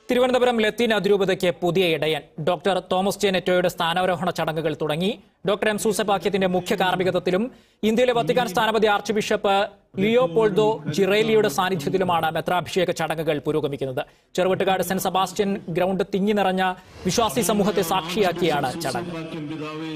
തിരുവനന്തപുരം ലത്തീൻ അതിരൂപതയ്ക്ക് പുതിയ ഇടയൻ ഡോക്ടർ തോമസ് ജെ നെറ്റോയുടെ സ്ഥാനാരോഹണ ചടങ്ങുകൾ തുടങ്ങി ഡോക്ടർ എം സൂസപാക്യത്തിന്റെ മുഖ്യ കാർമ്മികത്വത്തിലും ഇന്ത്യയിലെ വത്തിക്കാൻ സ്ഥാനപതി ആർച്ച് ബിഷപ്പ് ലിയോ പോൾഡോ ജിറേലിയുടെ സാന്നിധ്യത്തിലുമാണ് മെത്രാഭിഷേക ചടങ്ങുകൾ പുരോഗമിക്കുന്നത് ചെറുവട്ടുകാട് സെന്റ് സെബാസ്റ്റ്യൻ ഗ്രൗണ്ട് തിങ്ങി നിറഞ്ഞ വിശ്വാസി സമൂഹത്തെ സാക്ഷിയാക്കിയാണ് ചടങ്ങ് വാക്യം പിതാവേ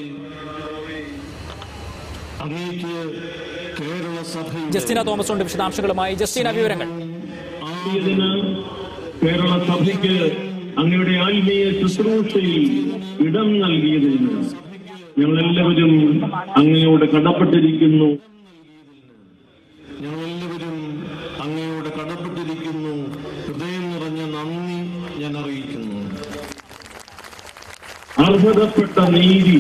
അങ്ങേക്ക് കേരള സഭയുടെ ജസ്റ്റിന തോമസ് ഉണ്ട് വിശദാംശങ്ങളുമായി ജസ്റ്റിന വിവരങ്ങൾ ആദ്യതിന് കേരള സഭയ്ക്ക് അങ്ങയുടെ ആത്മീയ ശുശ്രൂഷയിൽ ഇടം നൽകിയതിന് ഞങ്ങളെല്ലാവരും അങ്ങയോട് കടപ്പെട്ടിരിക്കുന്നു ഞങ്ങളെല്ലാവരും അങ്ങയോട് കടപ്പെട്ടിരിക്കുന്നു ഹൃദയം നിറഞ്ഞ നന്ദി ഞാൻ അറിയിക്കുന്നു അർഹതപ്പെട്ട നീതി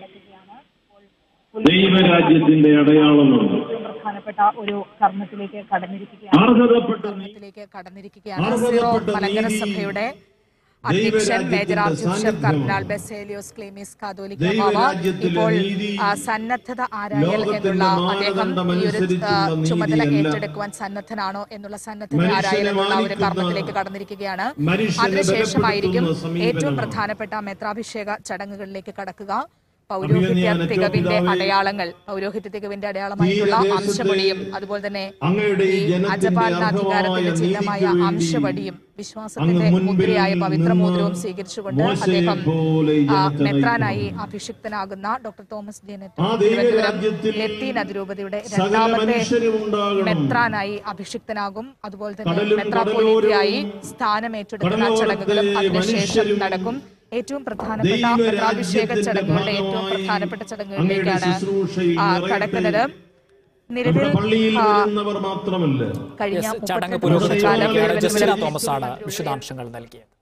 ദൈവരാജ്യത്തിന്റെ അടയാളമാണ് പ്രധാനപ്പെട്ട ഒരു കർമ്മത്തിലേക്ക് കടന്നിരിക്കുകയാണ് അർഹതപ്പെട്ട നീതി കർമ്മത്തിലേക്ക് കടന്നിരിക്കുകയാണ് സീറോ മലങ്കര സഭയുടെ അധ്യക്ഷൻ മേജർ ആർച്ച് ബിഷപ്പ് കർദിനാൾ ബെസേലിയോസ് ക്ലീമിസ് കാതോലിക്ക ബാബ ദൈവരാജ്യത്തിലെ ഇപ്പോൾ നീതി ആ, സന്നദ്ധത ആരായൽ ലോകത്തിന്റെ എന്നുള്ള അദ്ദേഹം ഈ ഒരു ആ, മാനദണ്ഡമനുസരിച്ചുള്ള ചുമതല നീതിയല്ല. ഏറ്റെടുക്കുവാൻ സന്നദ്ധനാണോ എന്നുള്ള സന്നദ്ധത മനുഷ്യനെ ആരായൽ എന്നുള്ള ഒരു മാനിക്കുന്ന, കർമ്മത്തിലേക്ക് കടന്നിരിക്കുകയാണ് മനുഷ്യനെ അതിനുശേഷമായിരിക്കും ബലപ്പെടുത്തുന്ന ഏറ്റവും സമീപനമാണ്. പ്രധാനപ്പെട്ട മെത്രാഭിഷേക ചടങ്ങുകളിലേക്ക് കടക്കുക അഭിനന്ദന പൗരോഹിത്യ തികവിന്റെ പിതാവേ, അടയാളങ്ങൾ പൗരോഹിത്യ തികവിന്റെ അടയാളമായിട്ടുള്ള ഈ ദേശത്തെ അംശവടിയും അതുപോലെ തന്നെ അങ്ങയുടെ ഈ ഈ ജനത്തിന്റെ അജപാലനാധികാരത്തിന്റെ അർഹമായ ചിഹ്നമായ നീതിക്ക് വേണ്ടി അംശവടിയും വിശ്വാസത്തിന്റെ അങ്ങ് മുൻപിൽ മുദ്രയായ പവിത്ര നിന്ന് മോതിരവും സ്വീകരിച്ചുകൊണ്ട് മോശയെ അദ്ദേഹം പോലെ ഈ ആ, ജനത്തെ മെത്രാനായി നയിക്കണം. അഭിഷിക്തനാകുന്ന ഡോക്ടർ തോമസ് ജേനറ്റ് ആ തിരുവനന്തപുരം ദൈവരാജ്യത്തിൽ ലത്തീൻ അതിരൂപതയുടെ സകല രണ്ടാമത്തെ മനുഷ്യരും ഉണ്ടാകണം. മെത്രാനായി അഭിഷിക്തനാകും അതുപോലെ തന്നെ കടലും മെത്രാപോലീത്തയായി കടലോരവും സ്ഥാനമേറ്റെടുക്കുന്ന കടലോരത്തെ ചടങ്ങുകളും അതിനുശേഷം മനുഷ്യരും നടക്കും ഏറ്റവും പ്രധാനപ്പെട്ട ദൈവരാജ്യത്തിന്റെ മെത്രാഭിഷേക ചടങ്ങുകളുടെ ഏറ്റവും ഭാഗമായി പ്രധാനപ്പെട്ട അങ്ങയുടെ ചടങ്ങുകളിലേക്കാണ് ശുശ്രൂഷയിൽ ആ, നിറയട്ടെ. കടക്കുന്നത് നിലവിൽ നമ്മുടെ പള്ളിയിൽ ആ, വരുന്നവർ മാത്രമല്ല കഴിഞ്ഞ യെസ്, ചടങ്ങ് മുപ്പത്തെട്ട് വർഷക്കാലം പുരോഗമിക്കുകയാണ് നിലവിൽ ജസ്റ്റിന വിവരം തോമസ് ആണ് വിശദാംശങ്ങൾ നൽകിയത്